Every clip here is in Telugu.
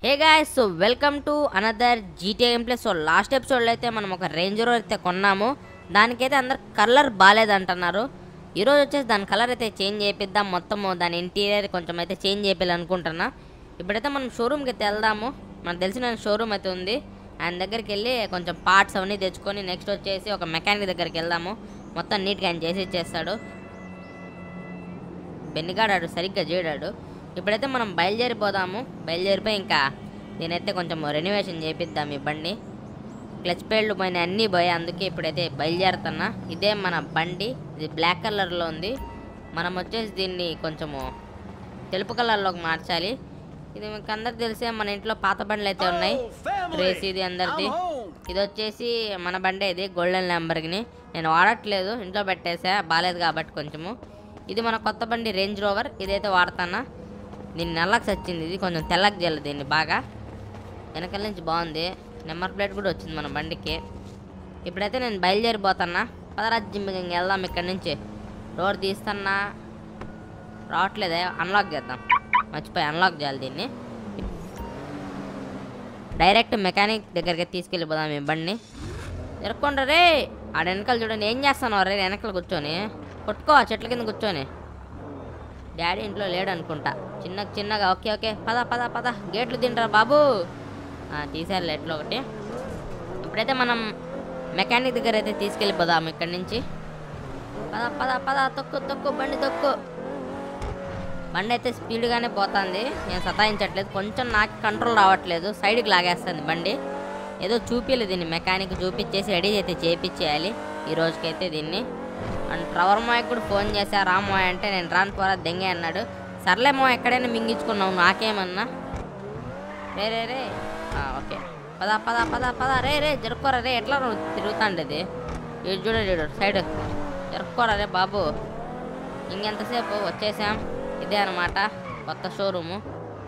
Hey guys so welcome to another GTA game play so last ఎపిసోడ్లో అయితే మనం ఒక రేంజ్ రోవర్ అయితే కొన్నాము దానికైతే అందరు కలర్ బాగాలేదంటున్నారు ఈరోజు వచ్చేసి దాని కలర్ అయితే చేంజ్ చేపిద్దాం మొత్తము దాని ఇంటీరియర్ కొంచెం అయితే చేంజ్ చేయాలనుకుంటున్నా ఇప్పుడైతే మనం షోరూమ్కి అయితే వెళ్దాము మనకు తెలిసిన షోరూమ్ అయితే ఉంది ఆయన దగ్గరికి వెళ్ళి కొంచెం పార్ట్స్ అవన్నీ తెచ్చుకొని నెక్స్ట్ వచ్చేసి ఒక మెకానిక్ దగ్గరికి వెళ్దాము మొత్తం నీట్గా ఆయన చేసి ఇచ్చేస్తాడు బెన్నిగాడాడు సరిగ్గా చేయడాడు ఇప్పుడైతే మనం బయలుదేరిపోదాము బయలుదేరిపోయి ఇంకా నేనైతే కొంచెం రెనోవేషన్ చేపిద్దాం ఈ బండి క్లచ్ పేళ్ళు పోయిన అన్నీ పోయి అందుకే ఇప్పుడైతే బయలుదేరుతున్నా ఇదే మన బండి ఇది బ్లాక్ కలర్లో ఉంది మనం వచ్చేసి దీన్ని కొంచెము తెలుపు కలర్లోకి మార్చాలి ఇది మీకు అందరికి తెలిసే మన ఇంట్లో పాత బండ్లు అయితే ఉన్నాయి రేస్ ఇది అందరిది ఇది వచ్చేసి మన బండే ఇది గోల్డెన్ ల్యాంబర్గిని నేను వాడట్లేదు ఇంట్లో పెట్టేసా బాగాలేదు కాబట్టి కొంచెము ఇది మన కొత్త బండి రేంజ్ రోవర్ ఇదైతే వాడతానా దీన్ని నల్లకి వచ్చింది ఇది కొంచెం తెల్లకి జల్లు దీన్ని బాగా వెనకాల నుంచి బాగుంది నెంబర్ ప్లేట్ కూడా వచ్చింది మన బండికి ఇప్పుడైతే నేను బయలుదేరిపోతున్నా పదరాజ్ జిమ్ వెళ్దాం ఇక్కడి నుంచి డోర్ తీస్తున్నా రావట్లేదే అన్లాక్ చేద్దాం మర్చిపోయి అన్లాక్ చేయాలి దీన్ని డైరెక్ట్ మెకానిక్ దగ్గరికి తీసుకెళ్ళిపోదాం ఈ బండిని ఎరుక్కోండి రే ఆడ వెనకాల చూడండి ఏం చేస్తాను రే వెనకాల కూర్చొని కొట్టుకో ఆ చెట్ల కింద కూర్చొని డాడీ ఇంట్లో లేడు అనుకుంటా చిన్న చిన్నగా ఓకే ఓకే పద పద పద గేట్లు తింటారా బాబు ఆ, తీశారు ఎట్లో ఒకటి ఇప్పుడైతే మనం మెకానిక్ దగ్గర అయితే తీసుకెళ్ళిపోదాం ఇక్కడి నుంచి పద పద పద తొక్కు తొక్కు బండి తొక్కు బండి అయితే స్పీడ్గానే పోతుంది నేను సతాయించట్లేదు కొంచెం నాకు కంట్రోల్ రావట్లేదు సైడ్కి లాగేస్తుంది బండి ఏదో చూపించలేదు దీన్ని మెకానిక్ చూపించేసి రెడీ అయితే చేయించేయాలి ఈ రోజుకైతే దీన్ని అండ్ ట్రవర్ మోయకు కూడా ఫోన్ చేశా రామోయ్ అంటే నేను రాను పోరా దెంగే అన్నాడు సర్లే మో ఎక్కడైనా మింగించుకున్నావు నాకేమన్నా రే రే రే ఆ, ఓకే పద పద పద పద రే రే జరుక్కోరా రే ఎట్లా నువ్వు తిరుగుతాండేది ఇటు చూడండి ఇడు సైడ్ జరుక్కోరా రే బాబు ఇంకెంతసేపు వచ్చేసాం ఇదే అనమాట కొత్త షోరూము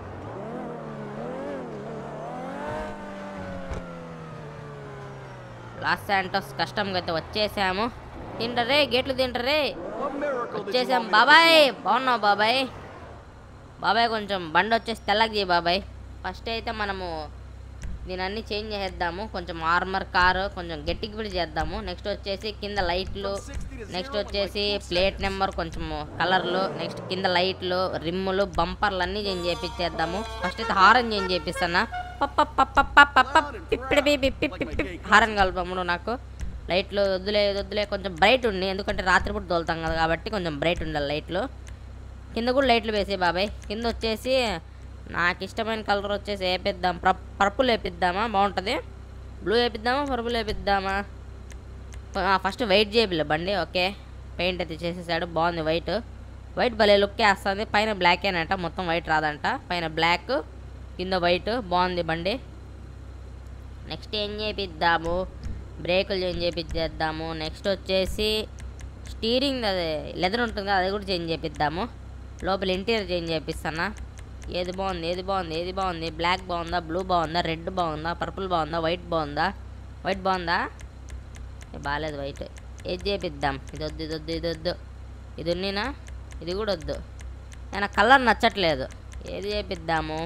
లాస్ శాంటోస్ కస్టమ్గా అయితే వచ్చేసాము తింటరే గేట్లు తింటరే వచ్చేసాం బాబాయ్ బాగున్నావు బాబాయ్ బాబాయ్ కొంచెం బండి వచ్చేసి తెల్లకి చేయి బాబాయ్ ఫస్ట్ అయితే మనము దీని అన్ని చేంజ్ చేసేద్దాము కొంచెం ఆర్మర్ కారు కొంచెం గట్టికి కూడా చేద్దాము నెక్స్ట్ వచ్చేసి కింద లైట్లు నెక్స్ట్ వచ్చేసి ప్లేట్ నెంబర్ కొంచెం కలర్లు నెక్స్ట్ కింద లైట్లు రిమ్ములు బంపర్లు అన్నీ చేంజ్ చేపించేద్దాము ఫస్ట్ అయితే హారన్ చేంజ్ చేపిస్తానా పప్ప పప్ప పప్ప పప్ప పిప్పిడి పిప్పి పిప్పి పిప్పి హారన్ కలపముడు నాకు లైట్లు వద్దులే వద్దులే కొంచెం బ్రైట్ ఉండి ఎందుకంటే రాత్రిపూట తోలుతాం కదా కాబట్టి కొంచెం బ్రైట్ ఉండాలి లైట్లు కింద కూడా లైట్లు వేసే బాబాయ్ కింద వచ్చేసి నాకు ఇష్టమైన కలర్ వచ్చేసి వేపిద్దాం పర్పుల్ వేపిద్దామా బాగుంటుంది బ్లూ వేపిద్దామా పర్పుల్ వేపిద్దామా ఫస్ట్ వైట్ చేయాలి బండి ఓకే పెయింట్ అయితే చేసేసాడు బాగుంది వైట్ వైట్ భలే లుక్ వేస్తుంది పైన బ్లాక్ ఏనంట మొత్తం వైట్ రాదంట పైన బ్లాక్ కింద వైట్ బాగుంది బండి నెక్స్ట్ ఏం చేపిద్దాము బ్రేకులు చేంజ్ చేపిద్దాము నెక్స్ట్ వచ్చేసి స్టీరింగ్ అది లెదర్ ఉంటుంది కదా అది కూడా చేంజ్ చేపిద్దాము లోపల ఇంటీరియర్ చేంజ్ చేపిస్తానా ఏది బాగుంది ఏది బాగుంది ఏది బాగుంది బ్లాక్ బాగుందా బ్లూ బాగుందా రెడ్ బాగుందా పర్పుల్ బాగుందా వైట్ బాగుందా వైట్ బాగుందా ఏ, బాగాలేదు వైట్ ఏది చేపిద్దాం ఇది వద్దు ఇది వద్దు ఇది వద్దు ఇది ఉన్నీనా ఇది కూడా వద్దు నాకు కలర్ నచ్చట్లేదు ఏది చేపిద్దాము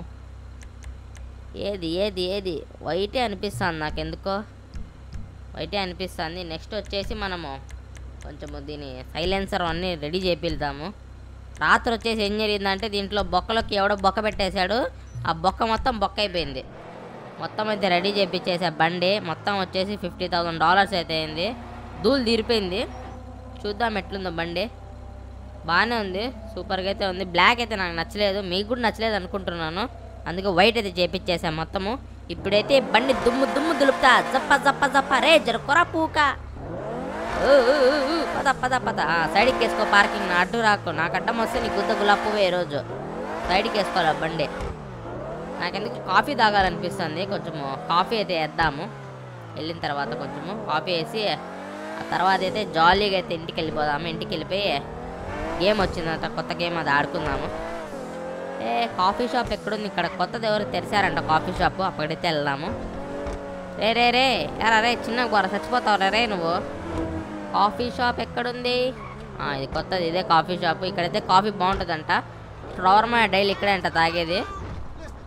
ఏది ఏది ఏది వైటే అనిపిస్తుంది నాకు ఎందుకో వైటే అనిపిస్తుంది నెక్స్ట్ వచ్చేసి మనము కొంచెము దీని సైలెన్సర్ అన్నీ రెడీ చేపిద్దాము రాత్రి వచ్చేసి ఏం జరిగిందంటే దీంట్లో బొక్కలోకి ఎవడో బొక్క పెట్టేశాడు ఆ బొక్క మొత్తం బొక్క అయిపోయింది మొత్తం అయితే రెడీ చేపించేసా బండి మొత్తం వచ్చేసి ఫిఫ్టీ థౌసండ్ డాలర్స్ అయితే అయింది ధూళి తీరిపోయింది చూద్దాం ఎట్లుందో బండి బాగానే ఉంది సూపర్గా అయితే ఉంది బ్లాక్ అయితే నాకు నచ్చలేదు మీకు కూడా నచ్చలేదు అనుకుంటున్నాను అందుకే వైట్ అయితే చేపించేసాం మొత్తము ఇప్పుడైతే బండి దుమ్ము దుమ్ము దులుపుతా జప్ప జప్ప జప్ప రే జరకొరా పూక ఊ, ఊ, ఊ, ఊ, పద పద పద ఆ, సైడ్కి వేసుకో పార్కింగ్ నా అడ్డు రాకు నాకు అడ్డం వస్తే నీ గుద్ద గులాబ్ పువ్వే ఈరోజు సైడ్కి వేసుకోవాలి బండి నాకెందుకు కాఫీ తాగాలనిపిస్తుంది కొంచెము కాఫీ అయితే వేద్దాము వెళ్ళిన తర్వాత కొంచెము కాఫీ వేసి ఆ తర్వాత అయితే జాలీగా అయితే ఇంటికి వెళ్ళిపోదాము ఇంటికి వెళ్ళిపోయి గేమ్ వచ్చిందంట కొత్త గేమ్ అది ఆడుకుందాము ఏ కాఫీ షాప్ ఎక్కడుంది ఇక్కడ కొత్తది ఎవరు తెరిచారంట కాఫీ షాప్ అక్కడైతే వెళ్దాము రే రే రే ఎరా రే చిన్న కూర చచ్చిపోతావు రే నువ్వు కాఫీ షాప్ ఎక్కడుంది ఆ, ఇది కొత్తది ఇదే కాఫీ షాప్ ఇక్కడైతే కాఫీ బాగుంటుందంట ఫ్లవర్ మా డైలీ ఇక్కడే అంట తాగేది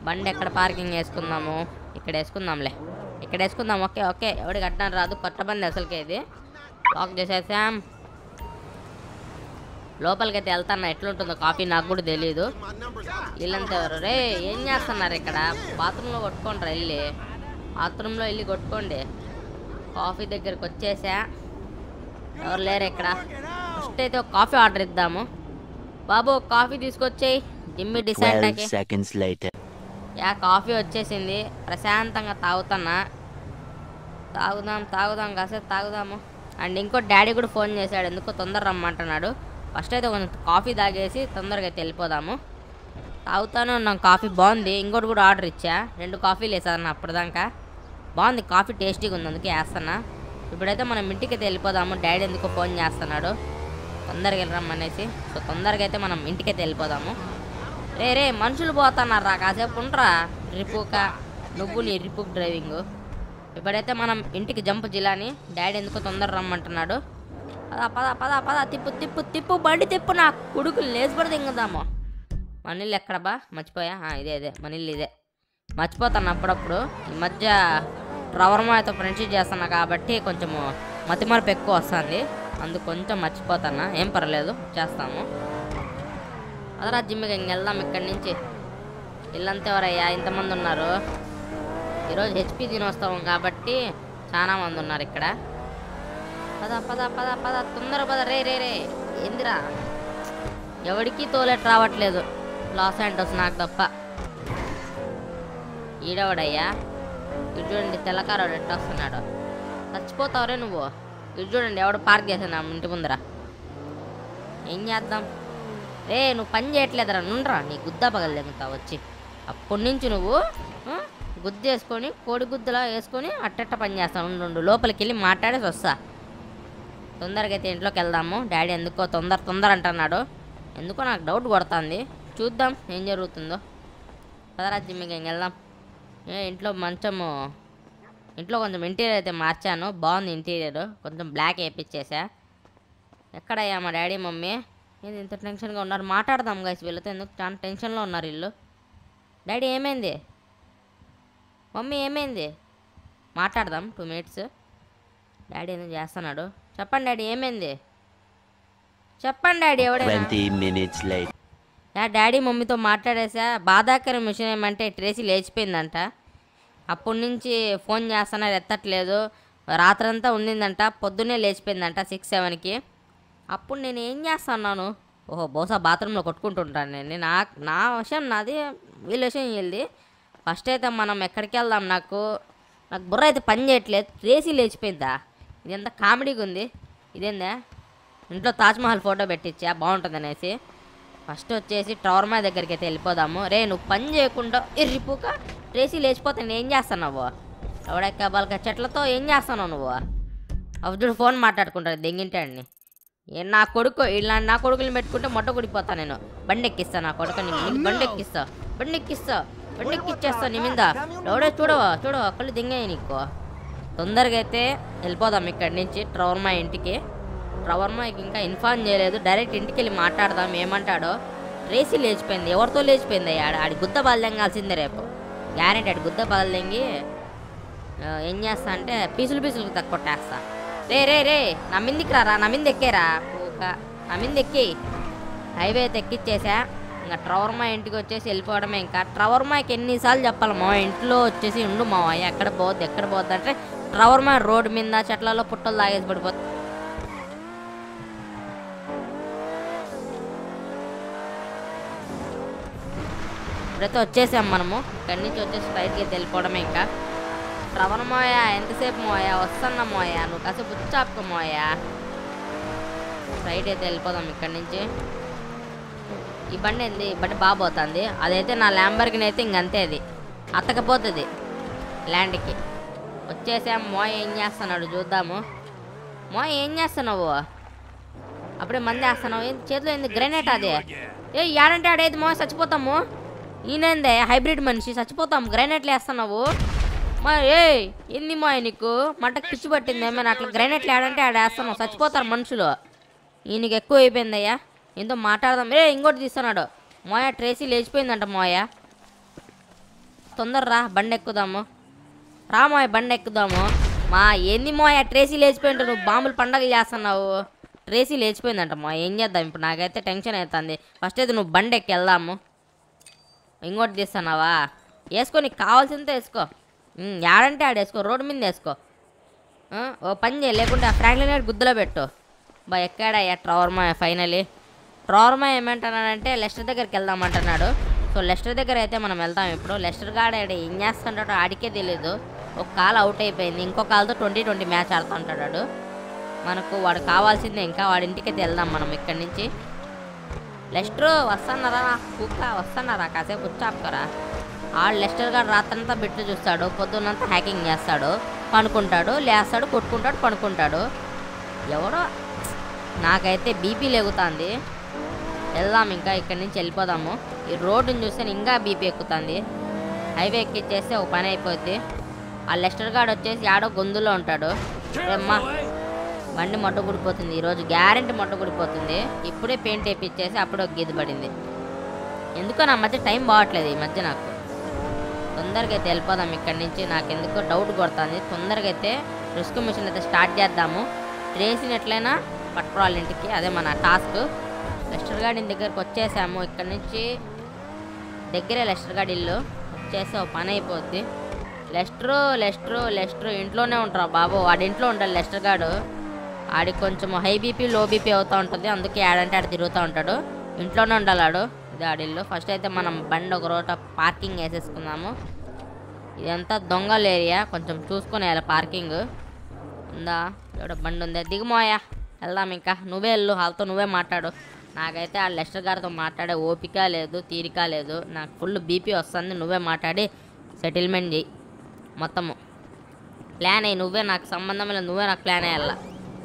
బండి ఎక్కడ పార్కింగ్ వేసుకుందాము ఇక్కడ వేసుకుందాంలే ఇక్కడ వేసుకుందాం ఓకే ఓకే ఎవడికి అడ్డం రాదు కొత్త బండి అసలుకే ఇది లాక్ చేసేసాం లోపలికి అయితే వెళ్తాను ఎట్లుంటుందో కాఫీ నాకు కూడా తెలియదు వీళ్ళంతా ఎవరు రే ఏం చేస్తున్నారు ఇక్కడ బాత్రూంలో కొట్టుకోండి వెళ్ళి బాత్రూంలో వెళ్ళి కొట్టుకోండి కాఫీ దగ్గరికి వచ్చేసా ఎవరు లేరు ఇక్కడ ఫస్ట్ అయితే ఒక కాఫీ ఆర్డర్ ఇద్దాము బాబు ఒక కాఫీ తీసుకొచ్చేయి Jimmy decide 12 seconds later. Yeah coffee వచ్చేసింది ప్రశాంతంగా తాగుతున్నా తాగుదాం తాగుదాం కాసేపు తాగుదాము అండ్ ఇంకో డాడీ కూడా ఫోన్ చేశాడు ఎందుకో తొందర రమ్మంటున్నాడు ఫస్ట్ అయితే కొంచెం కాఫీ తాగేసి తొందరగా అయితే వెళ్ళిపోదాము తాగుతానే ఉన్నాం కాఫీ బాగుంది ఇంకోటి కూడా ఆర్డర్ ఇచ్చా రెండు కాఫీలు వేసాను అప్పటిదాకా బాగుంది కాఫీ టేస్టీగా ఉంది అందుకే వేస్తున్నా ఇప్పుడైతే మనం ఇంటికి అయితే వెళ్ళిపోదాము డాడీ ఎందుకో ఫోన్ చేస్తున్నాడు తొందరగా వెళ్ళరమ్మనేసి సో తొందరగా అయితే మనం ఇంటికైతే వెళ్ళిపోదాము రే రే మనుషులు పోతున్నారా కాసేపు ఉండరా రిపుక నువ్వు నీ రిపుక్ డ్రైవింగ్ ఇప్పుడైతే మనం ఇంటికి జంప్ జిలాని డాడీ ఎందుకో తొందర రమ్మంటున్నాడు పద పద పద పద తిప్పు తిప్పు తిప్పు బండి తిప్పు నా కొడుకులు లేచి పడితే ఇంకదాము మన ఇల్లు ఎక్కడ బా మర్చిపోయా ఆ, ఇదే ఇదే మన ఇల్లు ఇదే మర్చిపోతాను అప్పుడప్పుడు ఈ మధ్య రవర్మాతో ఫ్రెండ్షిప్ చేస్తున్నా కాబట్టి కొంచెము మతిమరపు ఎక్కువ వస్తుంది అందుకు కొంచెం మర్చిపోతాను ఏం పర్లేదు చేస్తాము అదరా జిమ్కి ఇంక వెళ్దాం ఇక్కడి నుంచి ఇల్లంతా ఎవరయ్యా ఇంతమంది ఉన్నారు ఈరోజు హెచ్పి దినోత్సవం కాబట్టి చాలా మంది ఉన్నారు ఇక్కడ పద పద పద పద తొందర పద రే రే రే ఏందిరా ఎవడికి తోలెట్ రావట్లేదు లాస్ ఏంటోస్ నాకు తప్ప ఈడవడయ్యా ఇటు చూడండి తెల్లకారోడు ఎట్ట వస్తున్నాడు చచ్చిపోతావురే నువ్వు ఇటు చూడండి ఎవడు పార్క్ చేసాను ఇంటి ముందర ఏం చేద్దాం రే నువ్వు పని చేయట్లేదురా నుండ్రా నీ గుద్ద పగలదెంగుతా వచ్చి అప్పటి నుంచి నువ్వు ఆ, గుద్ద వేసుకొని కోడి గుద్దలా వేసుకొని అట్టట్ట పని చేస్తాను ఉండు, ఉండు లోపలికి వెళ్ళి మాట్లాడేసి వస్తా తొందరగా అయితే ఇంట్లోకి వెళ్దాము డాడీ ఎందుకో తొందర తొందర అంటున్నాడు ఎందుకో నాకు డౌట్ కొడుతుంది చూద్దాం ఏం జరుగుతుందో పదరా జిమ్మికి ఇంక వెళ్దాం ఏ ఇంట్లో మంచము ఇంట్లో కొంచెం ఇంటీరియర్ అయితే మార్చాను బాగుంది ఇంటీరియర్ కొంచెం బ్లాక్ వేయించేసా ఎక్కడయ్యా మా డాడీ మమ్మీ ఏంది ఇంత టెన్షన్గా ఉన్నారు మాట్లాడదాం గైస్ వీళ్ళతో ఎందుకు చాలా టెన్షన్లో ఉన్నారు వీళ్ళు డాడీ ఏమైంది మమ్మీ ఏమైంది మాట్లాడదాం టూ మినిట్స్ డాడీ ఎందుకు చేస్తున్నాడు చెప్పండి డాడీ ఏమైంది చెప్పండి డాడీ ఎవడైనా 20 minutes later. యా డాడీ మమ్మీతో మాట్లాడేసా బాధాకరం విషయం ఏమంటే ట్రేసీ లేచిపోయిందంట అప్పటి నుంచి ఫోన్ చేస్తున్నారు ఎత్తట్లేదు రాత్రంతా ఉండిందంట పొద్దున్నే లేచిపోయిందంట సిక్స్ సెవెన్కి అప్పుడు నేను ఏం చేస్తున్నాను ఓహో బహుశా బాత్రూంలో కొట్టుకుంటుంటాను నేను నా నా విషయం నాది వీళ్ళ విషయం వీళ్ళది ఫస్ట్ అయితే మనం ఎక్కడికి వెళ్దాం నాకు నాకు బుర్ర అయితే పని చేయట్లేదు ట్రేసీ లేచిపోయిందా ఇది ఎంత కామెడీగా ఉంది ఇదేందా ఇంట్లో తాజ్మహల్ ఫోటో పెట్టించా బాగుంటుంది అనేసి ఫస్ట్ వచ్చేసి టవర్మా దగ్గరికి అయితే వెళ్ళిపోదాము రే నువ్వు పని చేయకుండా ఎర్రిపోక రేసి లేచిపోతే నేను ఏం చేస్తున్నావు ఎవడెక్క బలక చెట్లతో ఏం చేస్తున్నావు నువ్వు అప్పుడు ఫోన్ మాట్లాడుకుంటారు దెంగింటాడిని ఏ నా కొడుకు ఇలా నా కొడుకుని పెట్టుకుంటే మొట్ట కుడిపోతా నేను బండి ఎక్కిస్తా నా కొడుకుని నీకు బండి ఎక్కిస్తా బండి ఎక్కిస్తా బండి ఎక్కిచ్చేస్తా నీ మీద ఎవడో చూడవా చూడవా కళ్ళు దింగాయి నీకు తొందరగా అయితే వెళ్ళిపోదాం ఇక్కడి నుంచి ట్రవర్మా ఇంటికి ట్రవర్మాకి ఇంకా ఇన్ఫార్మ్ చేయలేదు డైరెక్ట్ ఇంటికి వెళ్ళి మాట్లాడదాం ఏమంటాడో రేసి లేచిపోయింది ఎవరితో లేచిపోయింది ఆడ ఆడి గుద్ద బలదెంగాల్సిందే రేపు గ్యారెంటీ ఆడి గుద్ద బలదెంగి ఆ, ఏం చేస్తా అంటే పీసులు పీసులు తక్కువ కొట్టేస్తా రే రే రే నా మిందికి రారా నా మింద ఎక్కేరా ఊక నా మింద ఎక్కి హైవే అయితే ఎక్కిచ్చేసా ఇంకా ట్రవర్మా ఇంటికి వచ్చేసి వెళ్ళిపోవడమే ఇంకా ట్రవర్మాకి ఎన్నిసార్లు చెప్పాలి మా ఇంట్లో వచ్చేసి ఉండు మా ఎక్కడ పోద్ది ఎక్కడ పోద్ది అంటే ట్రవర్మా రోడ్డు మీద చెట్లలో పుట్టలు తాగేసి పడిపోతుంది ఇప్పుడైతే వచ్చేసాం మనము ఇక్కడి నుంచి వచ్చేసి బయటికి అయితే వెళ్ళిపోవడమే ఇంకా రవణ మోయా ఎంతసేపు మోయా వస్తున్నా మోయా నువ్వు కాసేపు ఉచ్చాపుకో మోయా రైట్ అయితే వెళ్ళిపోదాం ఇక్కడి నుంచి ఈ బండి ఏంది ఈ బండి బాగా పోతుంది అదైతే నా ల్యాంబర్గిని అయితే ఇంకంతే అది అత్తకపోతుంది ల్యాండ్కి వచ్చేసాం మోయ ఏం చేస్తున్నాడు చూద్దాము మోయ ఏం చేస్తున్నావు అప్పుడే మంది వేస్తున్నావు ఏంది చేతిలో ఏంది గ్రెనేట్ అదే ఏ ఏడంటే ఆడేది మో చచ్చిపోతాము ఈయనేందే హైబ్రిడ్ మనిషి చచ్చిపోతాము గ్రైనేట్లు వేస్తున్నావు మా ఏ ఏంది మా నీకు మంటకు పిచ్చి పట్టింది ఏమైనా అట్లా గ్రైనేట్లు ఆడంటే ఆడ వేస్తున్నావు చచ్చిపోతారు మనుషులు ఈయనకి ఎక్కువ అయిపోయిందయ్యా ఏంతో మాట్లాడదాం ఏ ఇంకోటి తీస్తున్నాడు మోయ ట్రేసీ లేచిపోయిందంట మోయ తొందర రా బండి ఎక్కుదాము రా మోయ్ బండి ఎక్కుదాము మా ఏంది మోయ ట్రేసీ లేచిపోయింటు నువ్వు బాంబులు పండగలు చేస్తున్నావు ట్రేసీ లేచిపోయిందంట మా ఏం చేద్దాం ఇప్పుడు నాకైతే టెన్షన్ అవుతుంది ఫస్ట్ అయితే నువ్వు బండి ఎక్కి వెళ్దాము ఇంకోటి తీస్తున్నావా వేసుకో నీకు కావాల్సిందే వేసుకో ఉమ్, యాడంటే ఆడ వేసుకో రోడ్డు మీద వేసుకో ఆ, ఓ పని చేయి లేకుంటే ఆ ఫ్రాంక్లిన్ గారి గుద్దులో పెట్టు బా ఎక్కాడయ్యా ట్రవర్మా ఫైనలీ ట్రవర్మా ఏమంటున్నాడంటే లెస్టర్ దగ్గరికి వెళ్దామంటున్నాడు సో లెస్టర్ దగ్గర అయితే మనం వెళ్తాం ఇప్పుడు లెస్టర్ గాడు ఆడ ఏం చేస్తుంటాడో ఆడికే తెలియదు ఒక కాల్ అవుట్ అయిపోయింది ఇంకో కాల్తో ట్వంటీ ట్వంటీ మ్యాచ్ ఆడుతూ ఉంటాడు వాడు. మనకు వాడు కావాల్సిందే ఇంకా వాడి ఇంటికి వెళ్దాం మనం ఇక్కడి నుంచి లెస్టర్ వస్తున్నారా కుక్క వస్తున్నారా కాసేపు వచ్చాపుకరా ఆ లెస్టర్ గారు రాత్రంతా బిట్లు చూస్తాడు పొద్దున్నంతా హ్యాకింగ్ చేస్తాడు పనుకుంటాడు లేస్తాడు కొట్టుకుంటాడు పనుకుంటాడు ఎవడో నాకైతే బీపీ లేగుతుంది వెళ్దాం ఇంకా ఇక్కడి నుంచి వెళ్ళిపోదాము ఈ రోడ్డుని చూస్తే ఇంకా బీపీ ఎక్కుతుంది హైవే ఎక్కిచ్చేస్తే ఒక పని అయిపోద్ది ఆ లెస్టర్ గాడు వచ్చేసి ఆడో గొంతులో ఉంటాడు ఏమ్మా బండి మొట్ట గుడిపోతుంది ఈరోజు గ్యారెంటీ మొట్ట గుడిపోతుంది ఇప్పుడే పెయింట్ వేయించేసి అప్పుడే ఒక గీత పడింది ఎందుకో నా మధ్య టైం బాగట్లేదు ఈ మధ్య నాకు తొందరగా అయితే వెళ్ళిపోదాం ఇక్కడి నుంచి నాకు ఎందుకో డౌట్ కొడుతుంది తొందరగా అయితే రిస్క్ మిషన్ అయితే స్టార్ట్ చేద్దాము ట్రేసిని ఎట్లయినా పట్టుకోవాలి ఇంటికి అదే మన టాస్క్ లెస్టర్ గార్డెన్ దగ్గరికి వచ్చేసాము ఇక్కడి నుంచి దగ్గరే లెస్టర్ గార్డ్ ఇల్లు వచ్చేసి ఒక పని అయిపోద్ది లెస్టరు లెస్టరు లెస్టరు ఇంట్లోనే ఉంటారు బాబు వాడి ఇంట్లో ఉండాలి లెస్టర్ గాడు ఆడికి కొంచెం హై బీపీ లో బీపీ అవుతూ ఉంటుంది అందుకే ఆడంటే ఆడ తిరుగుతూ ఉంటాడు ఇంట్లోనే ఉండాలి ఆడు ఇది ఆడిల్లు ఫస్ట్ అయితే మనం బండి ఒక రోట పార్కింగ్ వేసేసుకుందాము ఇదంతా దొంగల ఏరియా కొంచెం చూసుకొని వెళ్ళాలి పార్కింగ్ ఉందా ఇక్కడ బండి ఉందా దిగుమోయా వెళ్దాం ఇంకా నువ్వే వెళ్ళు వాళ్ళతో నువ్వే మాట్లాడు నాకైతే ఆ లెస్టర్ గారితో మాట్లాడే ఓపిక లేదు తీరిక లేదు నాకు ఫుల్ బీపీ వస్తుంది నువ్వే మాట్లాడి సెటిల్మెంట్ చెయ్యి మొత్తము ప్లాన్ అయ్యి నువ్వే నాకు సంబంధం లేదు నువ్వే నాకు ప్లాన్ వేయాల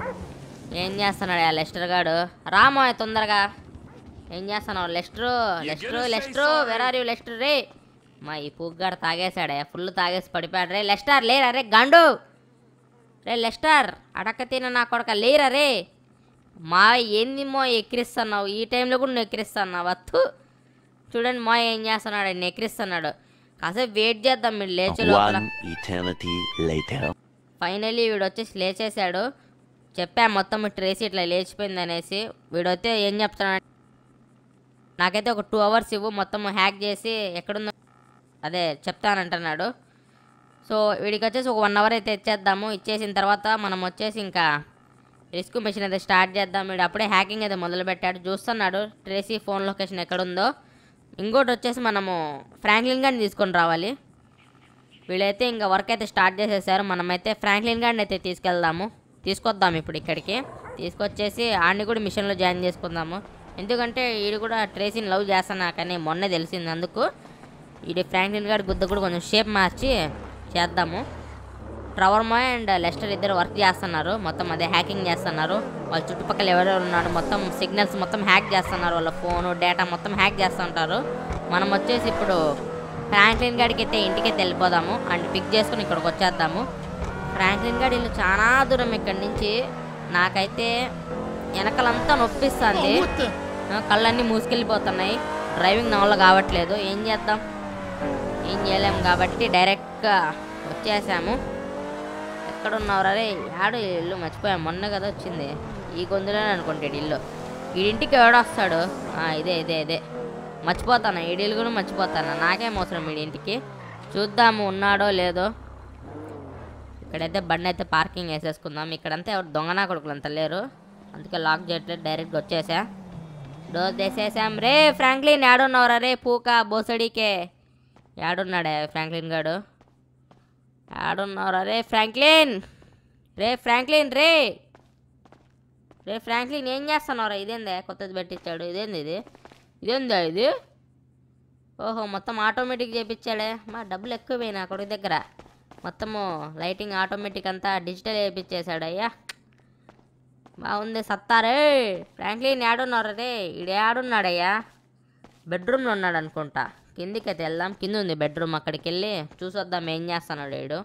ఏం చేస్తున్నాడు ఆ లెస్టర్ గాడు రామోయ్ తొందరగా ఏం చేస్తున్నావు Lester Lester Lester where are you Lester రే మా ఈ పుగ్గాడు తాగేశాడే ఫుల్ తాగేసి పడిపోయాడు రే లెస్టర్ లేరా రే గండు రే లెస్టర్ అడక్క తిన నా కొడక లేరా రే మా ఏంది మో ఎక్కిరిస్తున్నావు ఈ టైంలో కూడా నువ్వు ఎక్కిరిస్తున్నావు అత్తు చూడండి మా ఏం చేస్తున్నాడు ఆయన ఎక్కిరిస్తున్నాడు కాసేపు వెయిట్ చేద్దాం మీరు లేచే లోపల One eternity later. ఫైనలీ వీడు వచ్చేసి లేచేశాడు చెప్పా మొత్తం ట్రేసి ఇట్లా లేచిపోయింది అనేసి వీడైతే ఏం చెప్తున్నాడు నాకైతే ఒక టూ అవర్స్ ఇవ్వు మొత్తం హ్యాక్ చేసి ఎక్కడుందో అదే చెప్తానంటున్నాడు సో వీడికి వచ్చేసి ఒక వన్ అవర్ అయితే ఇచ్చేద్దాము ఇచ్చేసిన తర్వాత మనం వచ్చేసి ఇంకా రిస్క్ మెషిన్ అయితే స్టార్ట్ చేద్దాం వీడు అప్పుడే హ్యాకింగ్ అయితే మొదలుపెట్టాడు చూస్తున్నాడు ట్రేసీ ఫోన్ లొకేషన్ ఎక్కడుందో ఇంకోటి వచ్చేసి మనము ఫ్రాంక్లిన్ గారిని తీసుకొని రావాలి వీళ్ళైతే ఇంకా వర్క్ అయితే స్టార్ట్ చేసేసారు మనమైతే ఫ్రాంక్లిన్ గారిని అయితే తీసుకెళ్దాము తీసుకొద్దాం ఇప్పుడు ఇక్కడికి తీసుకొచ్చేసి ఆడిని కూడా మిషన్లో జాయిన్ చేసుకుందాము ఎందుకంటే వీడు కూడా ట్రేసీని లవ్ చేస్తాను కానీ మొన్నే తెలిసింది అందుకు వీడి ఫ్రాంక్లిన్ గారి గుద్ద కూడా కొంచెం షేప్ మార్చి చేద్దాము ట్రవర్మా అండ్ లెస్టర్ ఇద్దరు వర్క్ చేస్తున్నారు మొత్తం అదే హ్యాకింగ్ చేస్తున్నారు వాళ్ళ చుట్టుపక్కల ఎవరెవరు ఉన్నారు మొత్తం సిగ్నల్స్ మొత్తం హ్యాక్ చేస్తున్నారు వాళ్ళ ఫోను డేటా మొత్తం హ్యాక్ చేస్తుంటారు మనం వచ్చేసి ఇప్పుడు ఫ్రాంక్లిన్ గాడికి అయితే ఇంటికైతే వెళ్ళిపోదాము అండ్ పిక్ చేసుకుని ఇక్కడికి వచ్చేద్దాము ఫ్రాంక్లిన్ గాడి ఇల్లు చాలా దూరం ఇక్కడి నుంచి నాకైతే వెనకలంతా నొప్పిస్తుంది ఆ, కళ్ళన్నీ మూసుకెళ్ళిపోతున్నాయి డ్రైవింగ్ నా వల్ల కావట్లేదు ఏం చేద్దాం ఏం చేయలేం కాబట్టి డైరెక్ట్గా వచ్చేసాము ఎక్కడ ఉన్నావురా రే యాడు ఈ ఇల్లు మర్చిపోయాం మొన్న కదా వచ్చింది ఈ గొంతులోనే అనుకుంటాడు ఇల్లు వీడింటికి ఎవడొస్తాడు ఆ, ఇదే ఇదే ఇదే మర్చిపోతాను ఈడిల్లు కూడా మర్చిపోతాను నాకేం అవసరం వీడింటికి చూద్దాము ఉన్నాడో లేదో ఇక్కడైతే బండి అయితే పార్కింగ్ వేసేసుకుందాం ఇక్కడంతా ఎవరు దొంగనా కొడుకులు అంత లేరు అందుకే లాక్ చేయట్లేదు డైరెక్ట్గా వచ్చేసా డోర్ తీసేసాం రే ఫ్రాంక్లిన్ యాడున్నావురా రే పూక బోసడికే యాడున్నాడే ఫ్రాంక్లిన్ గాడు యాడున్నావురా రే ఫ్రాంక్లిన్ రే ఫ్రాంక్లిన్ రే రే ఫ్రాంక్లిన్ ఏం చేస్తున్నావురా ఇదేందే కొత్తది పెట్టించాడు ఇదేంది ఇది ఇదేందా ఇది ఓహో మొత్తం ఆటోమేటిక్ చేపించాడే మా డబ్బులు ఎక్కువే నా కొడుకు దగ్గర మొత్తము లైటింగ్ ఆటోమేటిక్ అంతా డిజిటల్ వేయించేశాడు అయ్యా బాగుంది సత్తారే ఫ్రాంక్లిన్ ఏడున్నారు రే ఈడు ఏడున్నాడయ్యా బెడ్రూమ్లో ఉన్నాడు అనుకుంటా కిందికి అయితే వెళ్దాం కింద ఉంది బెడ్రూమ్ అక్కడికి వెళ్ళి చూసొద్దాం ఏం చేస్తున్నాడు వీడు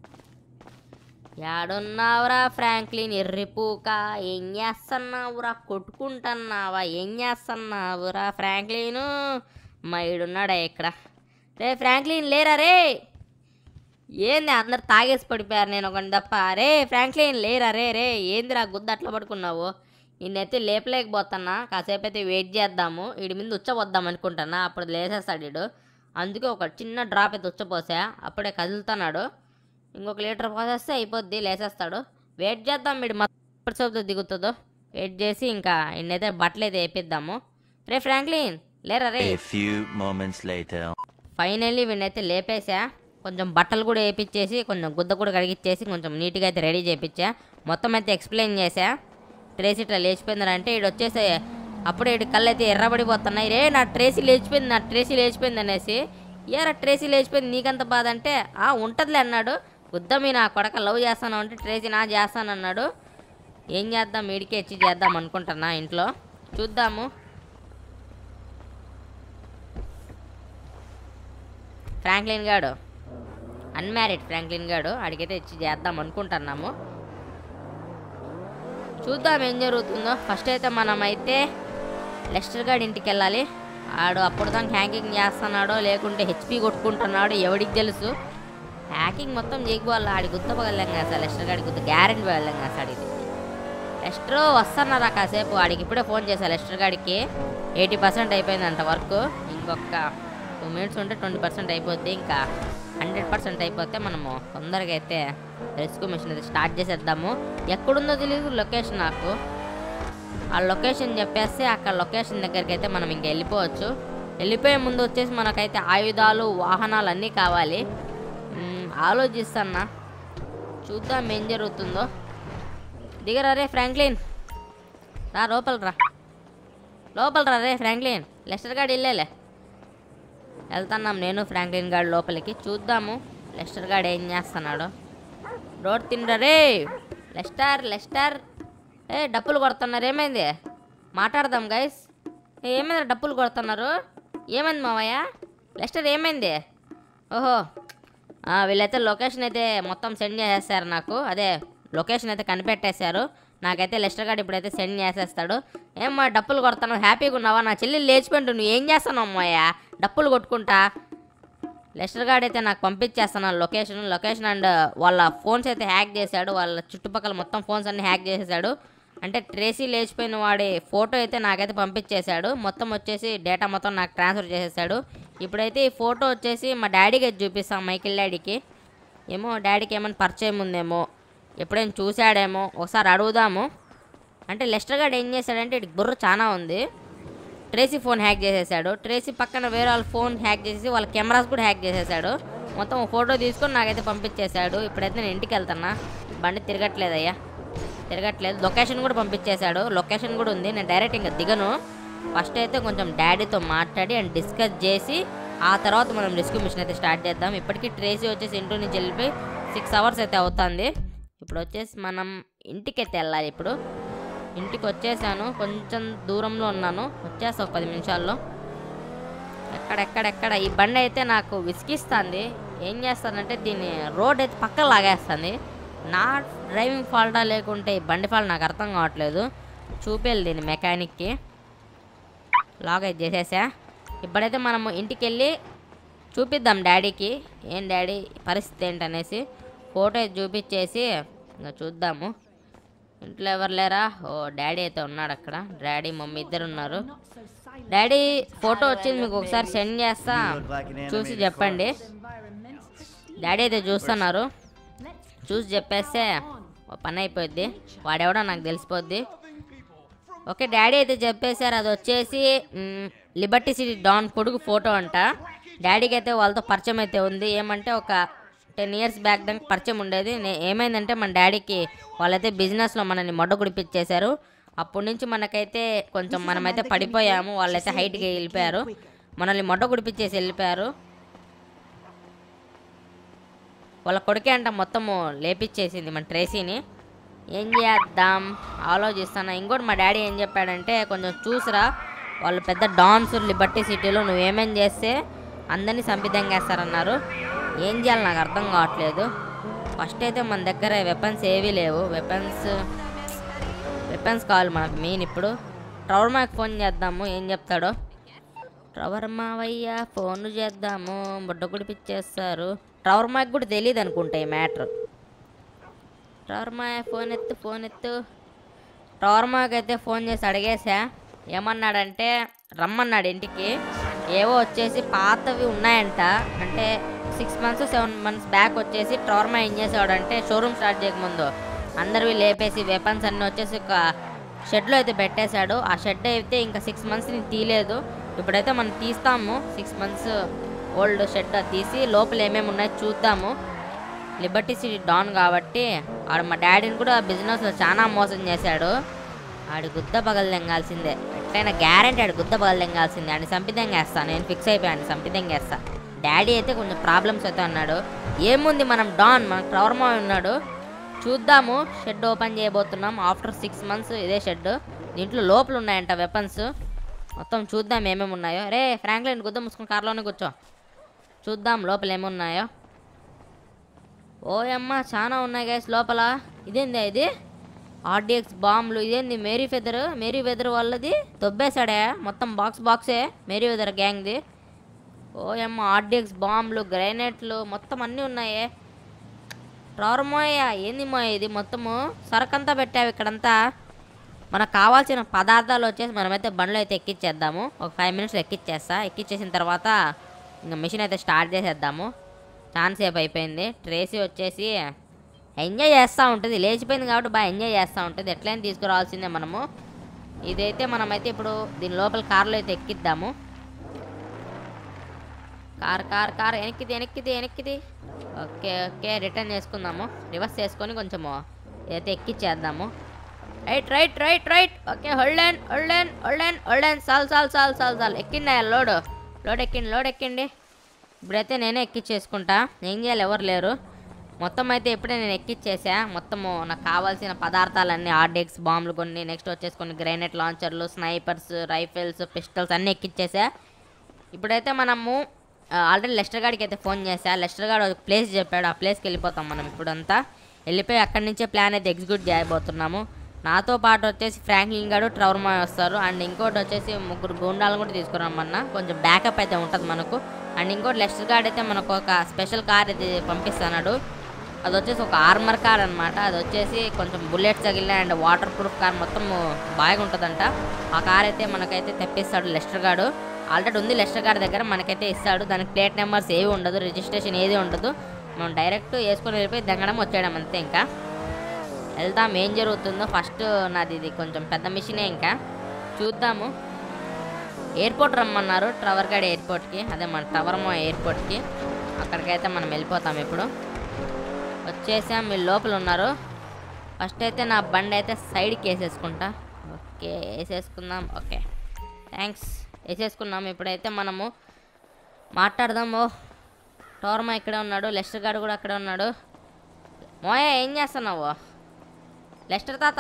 యాడున్నావురా ఫ్రాంక్లిన్ ఎర్రిపూక ఏం చేస్తున్నావురా కొట్టుకుంటున్నావా ఏం చేస్తున్నావురా ఫ్రాంక్లిన్ మా ఈడున్నాడా ఇక్కడ రే ఫ్రాంక్లిన్ లేరా రే ఏంది అందరు తాగేసి పడిపోయారు నేను ఒకటి తప్ప రే ఫ్రాంక్లిన్ లేరా రే రే ఏందిరా గుద్ద అట్లా పడుకున్నావు ఈయనైతే లేపలేకపోతున్నా కాసేపు అయితే వెయిట్ చేద్దాము వీడి మీద ఉచ్చపోద్దాం అనుకుంటున్నా అప్పుడు లేసేస్తాడు వీడు అందుకే ఒక చిన్న డ్రాప్ అయితే ఉచ్చపోసా అప్పుడే కదులుతున్నాడు ఇంకొక లీటర్ పోసేస్తే అయిపోద్ది లేసేస్తాడు వెయిట్ చేద్దాం వీడు మొత్తం సోపుతో దిగుతుందో వెయిట్ చేసి ఇంకా ఈయనైతే బట్టలు అయితే వేపిద్దాము రే ఫ్రాంక్లిన్ లేరా రే A few moments later. Finally వీడినైతే లేపేసా కొంచెం బట్టలు కూడా వేపించేసి కొంచెం గుద్ద కూడా కడిగిచ్చేసి కొంచెం నీట్గా అయితే రెడీ చేయించా మొత్తం అయితే ఎక్స్ప్లెయిన్ చేసా ట్రేస్ ఇట్లా లేచిపోయిందంటే ఇటు వచ్చేసి అప్పుడే ఇటు కళ్ళు అయితే ఎర్రబడిపోతున్నాయి రే నా ట్రేసీ లేచిపోయింది నా ట్రేసీ లేచిపోయింది అనేసి ఏరా ట్రేసీ లేచిపోయింది నీకంత బాధ అంటే ఆ ఉంటదిలే అన్నాడు గుద్ద మీ నా కొడక లవ్ చేస్తాను అంటే ట్రేసీ నా చేస్తాను అన్నాడు ఏం చేద్దాం వీడికి ఇచ్చి చేద్దాం అనుకుంటున్నా ఇంట్లో చూద్దాము ఫ్రాంక్లిన్ గాడు అన్మ్యారీడ్ ఫ్రాంక్లిన్ గాడు అడిగితే ఇచ్చి చేద్దాం అనుకుంటున్నాము చూద్దాం ఏం జరుగుతుందో ఫస్ట్ అయితే మనం అయితే లెస్టర్ గాడి ఇంటికి వెళ్ళాలి ఆడు అప్పుడు దాకా హ్యాకింగ్ చేస్తున్నాడో లేకుంటే హెచ్పి కొట్టుకుంటున్నాడో ఎవడికి తెలుసు హ్యాకింగ్ మొత్తం చేయకపోవాలి ఆడి గుర్తుపగలం కదా సార్ లెస్టర్ గాడి గుర్తు గ్యారెంటీ వెళ్ళం కదా సార్ ఇది లెస్టర్ వస్తున్నారా కాసేపు వాడికి ఇప్పుడే ఫోన్ చేశా లెస్టర్ గాడికి ఎయిటీ పర్సెంట్ అయిపోయిందంట వర్క్ ఇంకొక టూ మినిట్స్ ఉంటే ట్వంటీ పర్సెంట్ అయిపోద్ది ఇంకా హండ్రెడ్ పర్సెంట్ అయిపోతే మనము తొందరగా అయితే రెస్క్యూ మిషన్ అయితే స్టార్ట్ చేసేద్దాము ఎక్కడుందో తెలియదు లొకేషన్ నాకు ఆ లొకేషన్ చెప్పేస్తే అక్కడ లొకేషన్ దగ్గరికి అయితే మనం ఇంక వెళ్ళిపోవచ్చు వెళ్ళిపోయే ముందు వచ్చేసి మనకైతే ఆయుధాలు వాహనాలు అన్నీ కావాలి మ్మ్, ఆలోచిస్తున్నా చూద్దాం ఏం జరుగుతుందో దిగరా రే ఫ్రాంక్లిన్ రా లోపల రా లోపల రా రే ఫ్రాంక్లిన్ లెస్టర్ గాడు వెళ్ళేలే వెళ్తున్నాం నేను ఫ్రాంక్లిన్ గాడు లోపలికి చూద్దాము లెస్టర్ గాడు ఏం చేస్తున్నాడు రోడ్ తిండ్రా రే లెస్టర్ లెస్టర్ ఏ డప్పులు కొడుతున్నారు ఏమైంది మాట్లాడదాం గైస్ ఏమైంది డప్పులు కొడుతున్నారు ఏమైంది మావయ్య లెస్టర్ ఏమైంది ఓహో ఆ, వీళ్ళైతే లొకేషన్ అయితే మొత్తం సెండ్ చేసేస్తారు నాకు అదే లొకేషన్ అయితే కనిపెట్టేశారు నాకైతే లెస్టర్ గారు ఇప్పుడైతే సెండ్ చేసేస్తాడు ఏమ్మా డప్పులు కొడతాను హ్యాపీగా ఉన్నావా నా చెల్లి లేచిపోయింటు నువ్వు ఏం చేస్తావు అమ్మాయ డప్పులు కొట్టుకుంటా లెస్టర్ గార్డ్ అయితే నాకు పంపించేస్తున్నాను లొకేషన్ లొకేషన్ అండ్ వాళ్ళ ఫోన్స్ అయితే హ్యాక్ చేశాడు వాళ్ళ చుట్టుపక్కల మొత్తం ఫోన్స్ అన్ని హ్యాక్ చేసేసాడు అంటే ట్రేసీ లేచిపోయిన వాడి ఫోటో అయితే నాకైతే పంపించేశాడు మొత్తం వచ్చేసి డేటా మొత్తం నాకు ట్రాన్స్ఫర్ చేసేసాడు ఇప్పుడైతే ఈ ఫోటో వచ్చేసి మా డాడీకి అయితే చూపిస్తాం మైకిల్ డాడీకి ఏమో డాడీకి ఏమైనా పరిచయం ఉందేమో ఎప్పుడైనా చూశాడేమో ఒకసారి అడుగుదాము అంటే లెస్టర్ గార్డ్ ఏం చేశాడంటే ఇటు బుర్ర చాలా ఉంది ట్రేసీ ఫోన్ హ్యాక్ చేసేసాడు ట్రేసీ పక్కన వేరే వాళ్ళ ఫోన్ హ్యాక్ చేసేసి వాళ్ళ కెమెరాస్ కూడా హ్యాక్ చేసేసాడు మొత్తం ఒక ఫోటో తీసుకొని నాకైతే పంపించేశాడు ఇప్పుడైతే నేను ఇంటికి వెళ్తున్నా బండి తిరగట్లేదయ్యా తిరగట్లేదు లొకేషన్ కూడా పంపించేశాడు లొకేషన్ కూడా ఉంది నేను డైరెక్ట్ ఇంకా దిగను ఫస్ట్ అయితే కొంచెం డాడీతో మాట్లాడి అండ్ డిస్కస్ చేసి ఆ తర్వాత మనం రెస్క్యూ మిషన్ అయితే స్టార్ట్ చేద్దాం ఇప్పటికీ ట్రేసీ వచ్చేసి ఇంటి నుంచి వెళ్ళిపోయి సిక్స్ అవర్స్ అయితే అవుతుంది ఇప్పుడు వచ్చేసి మనం ఇంటికి అయితే వెళ్ళాలి ఇప్పుడు ఇంటికి వచ్చేసాను కొంచెం దూరంలో ఉన్నాను వచ్చేస్తా ఒక పది నిమిషాల్లో ఎక్కడెక్కడెక్కడ ఈ బండి అయితే నాకు విసిగిస్తుంది ఏం చేస్తానంటే దీన్ని రోడ్ అయితే పక్కన లాగేస్తుంది నా డ్రైవింగ్ ఫాల్టా లేకుంటే ఈ బండి ఫాల్ట్ నాకు అర్థం కావట్లేదు చూపేయాలి దీన్ని మెకానిక్కి లాగ్ అయితే చేసేసా ఇప్పుడైతే మనము ఇంటికి వెళ్ళి చూపిద్దాం డాడీకి ఏం డాడీ పరిస్థితి ఏంటనేసి ఫోటో అయితే చూపించేసి ఇంకా చూద్దాము ఇంట్లో ఎవరు లేరా ఓ డాడీ అయితే ఉన్నాడు అక్కడ డాడీ మమ్మీ ఇద్దరు ఉన్నారు డాడీ ఫోటో వచ్చింది మీకు ఒకసారి సెండ్ చేస్తా చూసి చెప్పండి డాడీ అయితే చూస్తున్నారు చూసి చెప్పేస్తే ఓ పని అయిపోద్ది వాడెవడో నాకు తెలిసిపోద్ది ఓకే డాడీ అయితే చెప్పేశారు అది వచ్చేసి మ్, లిబర్టీ సిటీ డాన్ కొడుకు ఫోటో అంట డాడీకి అయితే వాళ్ళతో పరిచయం అయితే ఉంది ఏమంటే ఒక టెన్ ఇయర్స్ బ్యాక్ దాకా పరిచయం ఉండేది నే- ఏమైందంటే మన డాడీకి వాళ్ళైతే బిజినెస్లో మనల్ని మొడ్డ గుడిపించేశారు అప్పటి నుంచి మనకైతే కొంచెం మనమైతే పడిపోయాము వాళ్ళైతే హైట్కి వెళ్ళిపోయారు మనల్ని మొడ్డ గుడిపించేసి వెళ్ళిపోయారు వాళ్ళ కొడుకే అంట మొత్తము లేపిచ్చేసింది మన ట్రేసీని ఏం చేద్దాం ఆలోచిస్తాను ఇంకోటి మా డాడీ ఏం చెప్పాడంటే కొంచెం చూసిరా వాళ్ళు పెద్ద డాన్స్ లిబర్టీ సిటీలో నువ్వేమేం చేస్తే అందరినీ సంపిదంగేస్తారన్నారు ఏం చేయాలి నాకు అర్థం కావట్లేదు ఫస్ట్ అయితే మన దగ్గర వెపన్స్ ఏవీ లేవు వెపన్స్ వెపన్స్ కావాలి మనకు మెయిన్ ఇప్పుడు ట్రౌర్మాకి ఫోన్ చేద్దాము ఏం చెప్తాడో ట్రవర్ మావయ్య ఫోన్ చేద్దాము బుడ్డ గుడిపిచ్చేస్తారు ట్రవర్ మాకి కూడా తెలియదు అనుకుంటా ఈ మ్యాటర్ ట్రవర్ మాయ ఫోన్ ఎత్తు ఫోన్ ఎత్తు ట్రవర్ మాకి అయితే ఫోన్ చేసి అడిగేసా ఏమన్నాడంటే రమ్మన్నాడు ఇంటికి ఏవో వచ్చేసి పాతవి ఉన్నాయంట అంటే six months seven months back వచ్చేసి ట్రవర్మా ఏం చేసేవాడంటే షోరూమ్ స్టార్ట్ చేయకముందు అందరివి లేపేసి వెపన్స్ అన్నీ వచ్చేసి ఒక షెడ్లో అయితే పెట్టేశాడు ఆ షెడ్ అయితే ఇంకా సిక్స్ మంత్స్ నేను తీయలేదు ఇప్పుడైతే మనం తీస్తాము సిక్స్ మంత్స్ ఓల్డ్ షెడ్ అది తీసి లోపల ఏమేమి ఉన్నాయో చూద్దాము లిబర్టీ సిటీ డాన్ కాబట్టి ఆడు మా డాడీని కూడా బిజినెస్లో చాలా మోసం చేశాడు ఆడి గుద్ద పగలు తెంగాల్సిందే ఎట్లయినా గ్యారంటీ ఆడు గుద్ద పగలు తెంగాల్సిందే ఆడిని సంపిదంగేస్తా నేను ఫిక్స్ అయిపోయాను సంపిదంగేస్తా డాడీ అయితే కొంచెం ప్రాబ్లమ్స్ అయితే అన్నాడు ఏముంది మనం డాన్ మన ట్రవర్మా ఉన్నాడు చూద్దాము షెడ్ ఓపెన్ చేయబోతున్నాం ఆఫ్టర్ సిక్స్ మంత్స్ ఇదే షెడ్ దీంట్లో లోపల ఉన్నాయంట వెపన్స్ మొత్తం చూద్దాం ఏమేమి ఉన్నాయో రే ఫ్రాంక్లైన్ గుద్ద మూసుకుని కార్లోనే కూర్చో చూద్దాం లోపల ఏమున్నాయో ఓయమ్మ చాలా ఉన్నాయి గైస్ లోపల ఇదేంది ఇది ఆర్డిఎక్స్ బాంబులు ఇదేంది మేరీ ఫెదర్ మేరీ వెదర్ వాళ్ళది దొబ్బేశాడే మొత్తం బాక్స్ బాక్సే మేరీ వెదర్ గ్యాంగ్ది ఓయమ్మ ఆర్డిఎక్స్ బాంబులు గ్రైనేట్లు మొత్తం అన్నీ ఉన్నాయే రారమోయ ఏంది మోయ ఇది మొత్తము సరకంతా పెట్టావు ఇక్కడంతా మనకు కావాల్సిన పదార్థాలు వచ్చేసి మనమైతే బండ్లో అయితే ఎక్కిచ్చేద్దాము ఒక ఫైవ్ మినిట్స్ ఎక్కిచ్చేస్తా ఎక్కిచ్చేసిన తర్వాత ఇంకా మిషన్ అయితే స్టార్ట్ చేసేద్దాము ఛాన్స్ సేపు అయిపోయింది ట్రేసీ వచ్చేసి ఎంజాయ్ చేస్తూ ఉంటుంది లేచిపోయింది కాబట్టి బాగా ఎంజాయ్ చేస్తూ ఉంటుంది ఎట్లయినా తీసుకురావాల్సిందే మనము ఇదైతే మనమైతే ఇప్పుడు దీని లోపల కార్లో అయితే ఎక్కిద్దాము కార్ కార్ కార్ వెనక్కిది వెనక్కిది వెనక్కిది ఓకే ఓకే రిటర్న్ చేసుకుందాము రివర్స్ చేసుకొని కొంచెము అయితే ఎక్కిచ్చేద్దాము right right right right okay hold on hold on hold on hold on సాల్ సాల్ సాల్ సాల్ సాల్ ఎక్కిందా లోడ్ లోడ్ ఎక్కింది లోడ్ ఎక్కిండి ఇప్పుడైతే నేనే ఎక్కిచ్చేసుకుంటా ఏం చేయాలి ఎవరు లేరు మొత్తం అయితే ఇప్పుడే నేను ఎక్కిచ్చేసా మొత్తము నాకు కావాల్సిన పదార్థాలన్నీ ఆర్డెక్స్ బాంబులు కొన్ని నెక్స్ట్ వచ్చేసి కొన్ని గ్రైనేట్ లాంచర్లు స్నైపర్స్ రైఫిల్స్ పిస్టల్స్ అన్నీ ఎక్కిచ్చేసా ఇప్పుడైతే మనము ఆల్రెడీ లెస్టర్ గాడికి అయితే ఫోన్ చేశా లెస్టర్ గాడు ఒక ప్లేస్ చెప్పాడు ఆ ప్లేస్కి వెళ్ళిపోతాం మనం ఇప్పుడంతా వెళ్ళిపోయి అక్కడి నుంచే ప్లాన్ అయితే ఎగ్జిక్యూట్ చేయబోతున్నాము నాతో పాటు వచ్చేసి ఫ్రాంక్లిన్ గారు ట్రవర్మా వస్తారు అండ్ ఇంకోటి వచ్చేసి ముగ్గురు గుండాలను కూడా తీసుకురమ్మన్నా కొంచెం బ్యాకప్ అయితే ఉంటుంది మనకు అండ్ ఇంకోటి లెస్టర్ గార్డ్ అయితే మనకు ఒక స్పెషల్ కార్ అయితే పంపిస్తున్నాడు అది వచ్చేసి ఒక ఆర్మర్ కార్ అనమాట అది వచ్చేసి కొంచెం బుల్లెట్స్ తగిలిన అండ్ వాటర్ ప్రూఫ్ కార్ మొత్తం బాగా ఉంటుందంట ఆ కార్ అయితే మనకైతే తెప్పిస్తాడు లెస్టర్ గార్డు ఆల్రెడీ ఉంది లెస్టర్ గారి దగ్గర మనకైతే ఇస్తాడు దానికి ప్లేట్ నెంబర్స్ ఏవి ఉండదు రిజిస్ట్రేషన్ ఏది ఉండదు మనం డైరెక్ట్ వేసుకొని వెళ్ళిపోయి దంగడం వచ్చేయడం అంతే ఇంకా వెళ్దాం ఏం జరుగుతుందో ఫస్ట్ నాది ఇది కొంచెం పెద్ద మిషనే ఇంకా చూద్దాము ఎయిర్పోర్ట్ రమ్మన్నారు ట్రవర్ గాడ్ ఎయిర్పోర్ట్కి అదే మన టవర్మో ఎయిర్పోర్ట్కి అక్కడికైతే మనం వెళ్ళిపోతాం ఇప్పుడు వచ్చేసాం మీరు లోపల ఉన్నారు ఫస్ట్ అయితే నా బండి అయితే సైడ్కి వేసేసుకుంటా ఓకే వేసేసుకుందాం ఓకే థ్యాంక్స్ వేసేసుకున్నాం ఇప్పుడైతే మనము మాట్లాడదాము టోర్మా ఇక్కడే ఉన్నాడు లెస్టర్ గారు కూడా అక్కడే ఉన్నాడు మోయ ఏం చేస్తున్నావు లెస్టర్ తాత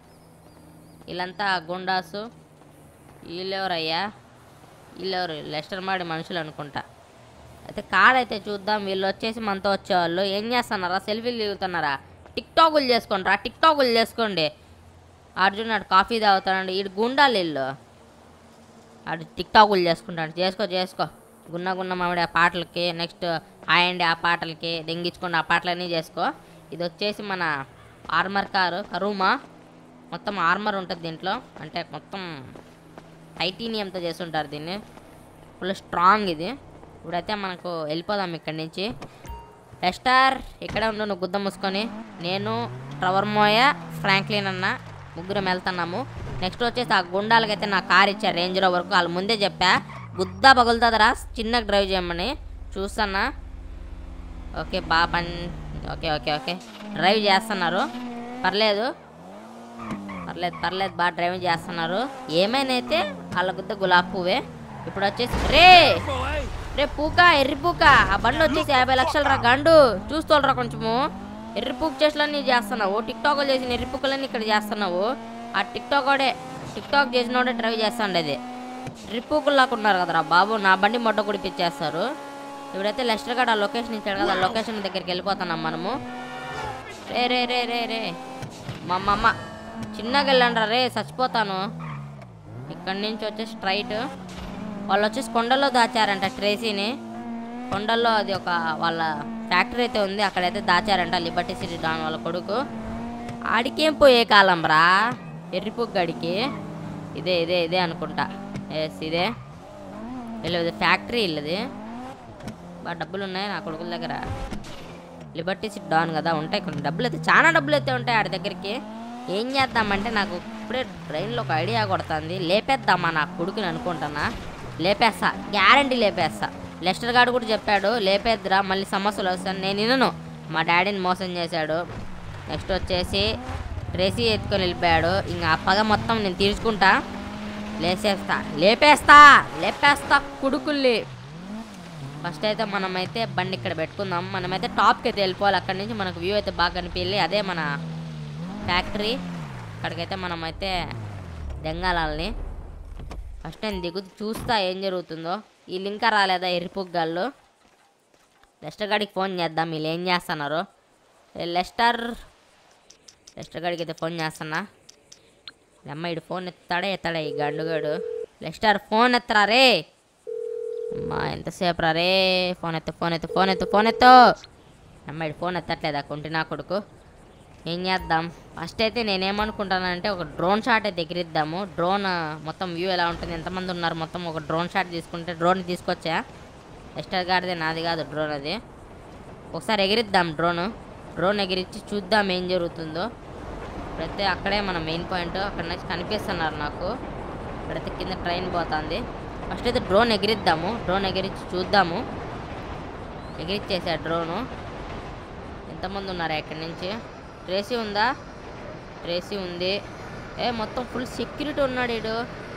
వీళ్ళంతా గుండాసు వీళ్ళెవరయ్యా వీళ్ళెవరు లెస్టర్ మాడి మనుషులు అనుకుంటా అయితే కార్ అయితే చూద్దాం వీళ్ళు వచ్చేసి మనతో వచ్చేవాళ్ళు ఏం చేస్తున్నారా సెల్ఫీలు దిగుతున్నారా టిక్ టాకులు చేసుకోండి రా టిక్ టాకులు చేసుకోండి అర్జున్ నాడు కాఫీ తాగుతాడండి వీడు గుండాలు వీళ్ళు ఆడు టిక్ టాకులు చేసుకుంటాడు చేసుకో చేసుకో గున్న గున్న మామిడి ఆ పాటలకి నెక్స్ట్ ఆయండి ఆ పాటలకి దెంగించుకోండి ఆ పాటలన్నీ చేసుకో ఇది వచ్చేసి మన ఆర్మర్ కారు కరూమా మొత్తం ఆర్మర్ ఉంటుంది దీంట్లో అంటే మొత్తం టైటీనియంతో చేస్తుంటారు దీన్ని ఫుల్ స్ట్రాంగ్ ఇది ఇప్పుడైతే మనకు వెళ్ళిపోదాం ఇక్కడి నుంచి టెస్టార్ ఇక్కడే ఉండు నువ్వు గుద్ద మూసుకొని నేను ట్రవర్మోయ ఫ్రాంక్లిన్ అన్న ముగ్గురం వెళ్తున్నాము నెక్స్ట్ వచ్చేసి ఆ గుండాలకైతే నా కార్ ఇచ్చారు రేంజ్ వరకు వాళ్ళు ముందే చెప్పా గుద్ద పగులుతుందిరా చిన్నగా డ్రైవ్ చేయమని చూస్తున్నా ఓకే బా పని ఓకే ఓకే ఓకే డ్రైవ్ చేస్తున్నారు పర్లేదు పర్లేదు పర్లేదు బాగా డ్రైవింగ్ చేస్తున్నారు ఏమైనా అయితే వాళ్ళ గుద్ద గులాబీ పువ్వే ఇప్పుడు వచ్చేసి రే రే పూక ఎర్రి పూక ఆ బండి వచ్చేసి యాభై లక్షలు రా గండు చూస్తోలరా కొంచెము ఎర్రి పూక చేసలన్నీ చేస్తున్నావు టిక్ టాక్లు చేసిన ఎర్రి పూకలన్నీ ఇక్కడ చేస్తున్నావు ఆ టిక్ టాక్ వాడే టిక్ టాక్ చేసినోడే డ్రైవ్ చేస్తాండి అది ఎర్రి పూకులు లాక్కున్నారు కదరా బాబు నా బండి మొట్ట కుడిపించేస్తారు ఇప్పుడైతే లెస్టర్ గారు ఆ లొకేషన్ ఇచ్చాడు కదా ఆ లొకేషన్ దగ్గరికి వెళ్ళిపోతున్నాం మనము రే రే రే రే రే మా అమ్మ చిన్నగా వెళ్ళండి రే చచ్చిపోతాను ఇక్కడి నుంచి వచ్చి స్ట్రైట్ వాళ్ళు వచ్చేసి కొండల్లో దాచారంట ట్రేసీని కొండల్లో అది ఒక వాళ్ళ ఫ్యాక్టరీ అయితే ఉంది అక్కడైతే దాచారంట లిబర్టీ సిటీ డాన్ వాళ్ళ కొడుకు ఆడికేం పోయే కాలం రా ఎర్రిపుగ్గడికి ఇదే ఇదే ఇదే అనుకుంటా ఎస్ ఇదే వీళ్ళది ఫ్యాక్టరీ వీళ్ళది బాగా డబ్బులు ఉన్నాయి నా కొడుకుల దగ్గర లిబర్టీ సిటీ డాన్ కదా ఉంటాయి కొన్ని డబ్బులు అయితే చాలా డబ్బులు అయితే ఉంటాయి ఆడి దగ్గరికి ఏం చేద్దామంటే నాకు ఇప్పుడే ట్రైన్లో ఒక ఐడియా కొడుతుంది లేపేద్దామా నా కొడుకుని అనుకుంటున్నా లేపేస్తా గ్యారంటీ లేపేస్తా లెస్టర్ గారు కూడా చెప్పాడు లేపేద్దురా మళ్ళీ సమస్యలు వస్తాను నేను వినను మా డాడీని మోసం చేశాడు నెక్స్ట్ వచ్చేసి ట్రేసీ ఎత్తుకొని వెళ్ళిపోయాడు ఇంకా ఆ పగ మొత్తం నేను తీర్చుకుంటా లేసేస్తా లేపేస్తా లేపేస్తా కొడుకుల్ని ఫస్ట్ అయితే మనమైతే బండి ఇక్కడ పెట్టుకుందాం మనమైతే టాప్కి అయితే వెళ్ళిపోవాలి అక్కడి నుంచి మనకు వ్యూ అయితే బాగా కనిపించాలి అదే మన ఫ్యాక్టరీ అక్కడికైతే మనమైతే దెంగాలని ఫస్ట్ నేను దిగు చూస్తా ఏం జరుగుతుందో వీళ్ళు ఇంకా రాలేదా ఎరిపుగ్గాళ్ళు లెస్టర్ గాడికి ఫోన్ చేద్దాం వీళ్ళు ఏం చేస్తున్నారు ఏ లెస్టర్ లెస్టర్ గాడికి అయితే ఫోన్ చేస్తున్నా అమ్మ ఇడు ఫోన్ ఎత్తాడే ఎత్తాడే ఈ గండుగాడు లెస్టర్ ఫోన్ ఎత్తరా రే అమ్మా ఎంతసేపు రా రే ఫోన్ ఎత్తు ఫోన్ ఎత్తు ఫోన్ ఎత్తు ఫోన్ ఎత్తు అమ్మాయి ఫోన్ ఎత్తట్లేదా కుంటి నా కొడుకు ఏం చేద్దాం ఫస్ట్ అయితే నేనేమనుకుంటానంటే ఒక డ్రోన్ షాట్ అయితే ఎగిరిద్దాము డ్రోన్ మొత్తం వ్యూ ఎలా ఉంటుంది ఎంతమంది ఉన్నారు మొత్తం ఒక డ్రోన్ షాట్ తీసుకుంటే డ్రోన్ తీసుకొచ్చా ఎస్టర్ గారిదే నాది కాదు డ్రోన్ అది ఒకసారి ఎగిరిద్దాం డ్రోన్ డ్రోన్ ఎగిరించి చూద్దాం ఏం జరుగుతుందో ఇప్పుడైతే అక్కడే మన మెయిన్ పాయింట్ అక్కడ నుంచి కనిపిస్తున్నారు నాకు ఇప్పుడైతే కింద ట్రైన్ పోతుంది ఫస్ట్ అయితే డ్రోన్ ఎగిరిద్దాము డ్రోన్ ఎగిరించి చూద్దాము ఎగిరిచ్చేసా డ్రోను ఎంతమంది ఉన్నారా ఇక్కడి నుంచి ట్రేసీ ఉందా ట్రేసీ ఉంది ఏ మొత్తం ఫుల్ సెక్యూరిటీ ఉన్నాడు ఈడు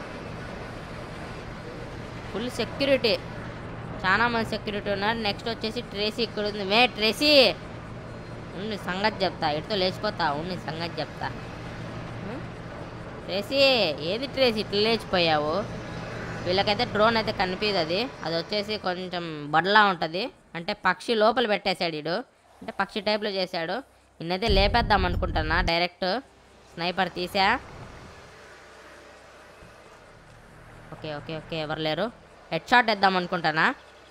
ఫుల్ సెక్యూరిటీ చాలా మంది సెక్యూరిటీ ఉన్నారు నెక్స్ట్ వచ్చేసి ట్రేసీ ఇక్కడ ఉంది మే ట్రేసీ ఉండి సంగతి చెప్తా ఇటుతో లేచిపోతా ఉండి సంగతి చెప్తా ఉం? ట్రేసీ ఏది ట్రేసీ ఇట్లా లేచిపోయావు వీళ్ళకైతే డ్రోన్ అయితే కనిపించదు అది అది వచ్చేసి కొంచెం బడలా ఉంటుంది అంటే పక్షి లోపల పెట్టేశాడు వీడు అంటే పక్షి టైప్లో చేశాడు నిన్నైతే లేపేద్దాం అనుకుంటున్నా డైరెక్ట్ స్నైపర్ తీసా ఓకే ఓకే ఓకే ఎవరు లేరు హెడ్ షాట్ వేద్దాం అనుకుంటానా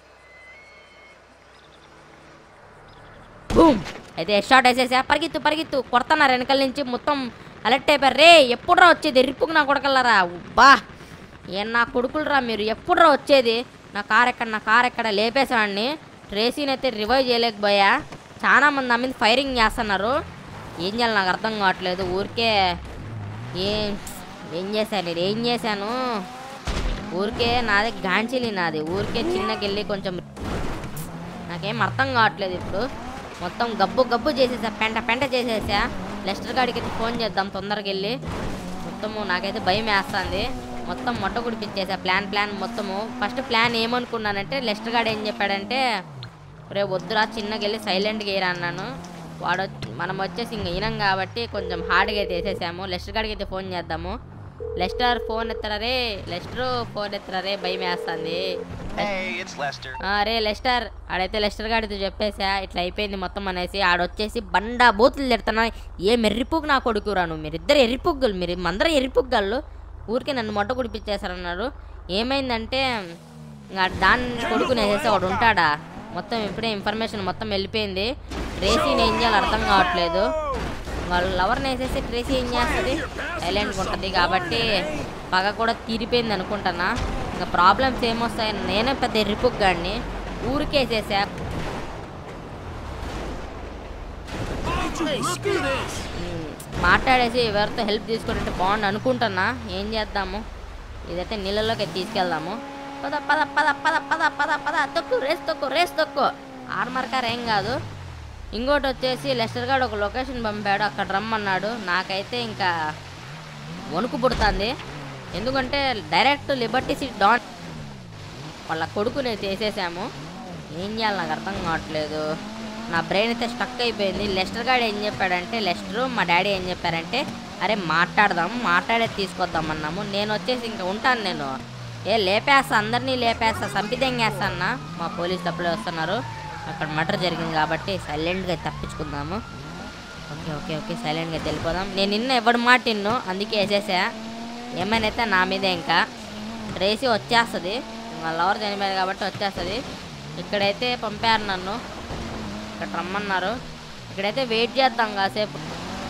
బూమ్ అయితే హెడ్ షాట్ వేసేసా పరిగెత్తు పరిగెత్తు కొడుతున్నారు వెనకాల నుంచి మొత్తం అలర్ట్ అయిపోయారు రే ఎప్పుడురా వచ్చేది ఎరుపుకు నా కొడకల్లారా బా ఏం నా కొడుకులరా మీరు ఎప్పుడురా వచ్చేది నా కార్ ఎక్కడ నా కార్ ఎక్కడ లేపేసాడిని ట్రేసీని అయితే రివైవ్ చేయలేకపోయా చాలా మంది నా మీద ఫైరింగ్ చేస్తున్నారు ఏం చేయాలి నాకు అర్థం కావట్లేదు ఊరికే ఏం ఏం చేశాను నేను ఏం చేశాను ఊరికే నాది గాంచిలి నాది ఊరికే చిన్నకెళ్ళి కొంచెం నాకేం అర్థం కావట్లేదు ఇప్పుడు మొత్తం గబ్బు గబ్బు చేసేసా పెంట పెంట చేసేసా లెస్టర్ గాడికి అయితే ఫోన్ చేద్దాం తొందరగా వెళ్ళి మొత్తము నాకైతే భయం వేస్తుంది మొత్తం మొట్ట కుడిపించేసా ప్లాన్ ప్లాన్ మొత్తము ఫస్ట్ ప్లాన్ ఏమనుకున్నానంటే లెస్టర్ గాడు ఏం చెప్పాడంటే రే వద్దురా చిన్నగా వెళ్ళి సైలెంట్గా వేయరా అన్నాను వాడు వచ్చి- మనం వచ్చేసి ఇంక వినం కాబట్టి కొంచెం హార్డ్గా అయితే వేసేసాము లెస్టర్ గాడికి అయితే ఫోన్ చేద్దాము లెస్టర్ ఫోన్ ఎత్తరా రే లెస్టర్ ఫోన్ ఎత్తరా రే భయం వేస్తుంది Hey, it's Lester. ఆ, రే లెస్టర్ ఆడైతే లెస్టర్ గాడితో చెప్పేసా ఇట్లా అయిపోయింది మొత్తం అనేసి ఆడొచ్చేసి బండ బూతులు తిడుతున్నా ఏ ఎర్రిపుగ్గు నా కొడుకురా నువ్వు మీరిద్దరు ఎర్రిపుగ్గులు మీరు అందరూ ఎర్రిపుగ్గళ్ళు ఊరికే నన్ను మొట్ట కుడిపించేశారన్నారు ఏమైందంటే ఇంకా దాని కొడుకుని వేసేసి వాడు ఉంటాడా మొత్తం ఇప్పుడే ఇన్ఫర్మేషన్ మొత్తం వెళ్ళిపోయింది ట్రేసీని ఏం చేయాలో అర్థం కావట్లేదు వాళ్ళు లవర్ని వేసేసి ట్రేసీ ఏం చేస్తుంది సైలెంట్గా ఉంటుంది కాబట్టి పగ కూడా తీరిపోయింది అనుకుంటున్నా ఇంకా ప్రాబ్లమ్స్ ఏమొస్తాయి నేనే పెద్ద ఎర్రిపుగ్గాడిని ఊరికేసేసా ఉమ్, మాట్లాడేసి ఎవరితో హెల్ప్ తీసుకుంటే బాగుండు అనుకుంటున్నా ఏం చేద్దాము ఇదైతే నీళ్ళలోకి తీసుకెళ్దాము పద పద పద పద పద పద పద తొక్కు రేస్ తొక్కు రేస్ తొక్కు ఆర్మర్ కార్ ఏం కాదు ఇంకోటి వచ్చేసి లెస్టర్ గారు ఒక లొకేషన్ పంపాడు అక్కడ రమ్మన్నాడు నాకైతే ఇంకా వణుకు పుడుతుంది ఎందుకంటే డైరెక్ట్ లిబర్టీ సిటీ డాన్ వాళ్ళ కొడుకుని చేసేసాము ఏం చేయాలి నాకు అర్థం కావట్లేదు నా బ్రెయిన్ అయితే స్టక్ అయిపోయింది లెస్టర్ గాడు ఏం చెప్పాడంటే లెస్టర్ మా డాడీ ఏం చెప్పారంటే అరే మాట్లాడదాం మాట్లాడే తీసుకొద్దాం అన్నాము నేను వచ్చేసి ఇంకా ఉంటాను నేను ఏ లేపేస్తా అందరినీ లేపేస్తా సంపిదెంగేస్తా అన్న మా పోలీస్ అప్పుడే వస్తున్నారు అక్కడ మర్డర్ జరిగింది కాబట్టి సైలెంట్గా తప్పించుకుందాము ఓకే ఓకే ఓకే సైలెంట్గా వెళ్ళిపోదాం నేను నిన్న ఎవడు మాట నిన్ను అందుకే వేసేసా ఏమైనా అయితే నా మీదే ఇంకా రేసి వచ్చేస్తుంది వాళ్ళ లవర్ చనిపోయారు కాబట్టి వచ్చేస్తుంది ఇక్కడైతే పంపారు నన్ను ఇక్కడ రమ్మన్నారు ఇక్కడైతే వెయిట్ చేద్దాం కాసేపు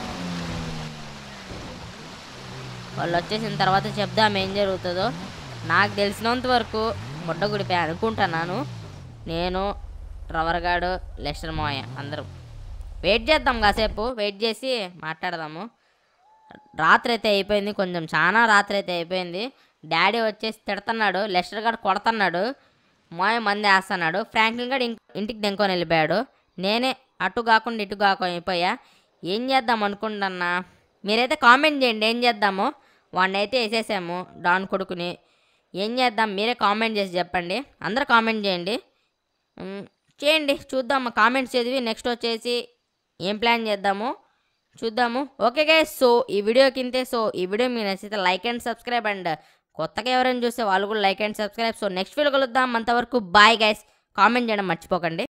వాళ్ళు వచ్చేసిన తర్వాత చెప్దాం ఏం జరుగుతుందో నాకు తెలిసినంత వరకు ముడ్డగుడిపై అనుకుంటున్నాను నేను రవర్గాడు లెస్టర్ మోయ అందరం వెయిట్ చేద్దాం కాసేపు వెయిట్ చేసి మాట్లాడదాము రాత్రి అయితే అయిపోయింది కొంచెం చాలా రాత్రి అయితే అయిపోయింది డాడీ వచ్చేసి తిడుతున్నాడు లెస్టర్ గారు కొడుతున్నాడు మోయ మంది వేస్తున్నాడు ఫ్రాంక్లిన్ గారు ఇం- ఇంటికి దెంకొని వెళ్ళిపోయాడు నేనే అటు కాకుండా ఇటు కాకుండా అయిపోయా ఏం చేద్దాం అనుకుంటున్నా మీరైతే కామెంట్ చేయండి ఏం చేద్దాము వాడిని అయితే వేసేసాము డాన్ కొడుకుని ఏం చేద్దాం మీరే కామెంట్ చేసి చెప్పండి అందరూ కామెంట్ చేయండి మ్, చేయండి చూద్దాం కామెంట్స్ చదివి నెక్స్ట్ వచ్చేసి ఏం ప్లాన్ చేద్దాము చూద్దాము ఓకే గైస్ సో ఈ వీడియో కింతే సో ఈ వీడియో మీకు నచ్చితే లైక్ అండ్ సబ్స్క్రైబ్ అండ్ కొత్తగా ఎవరైనా చూస్తే వాళ్ళు కూడా like and subscribe so next video కలుద్దాం అంతవరకు బాయ్ గైస్ కామెంట్ చేయడం మర్చిపోకండి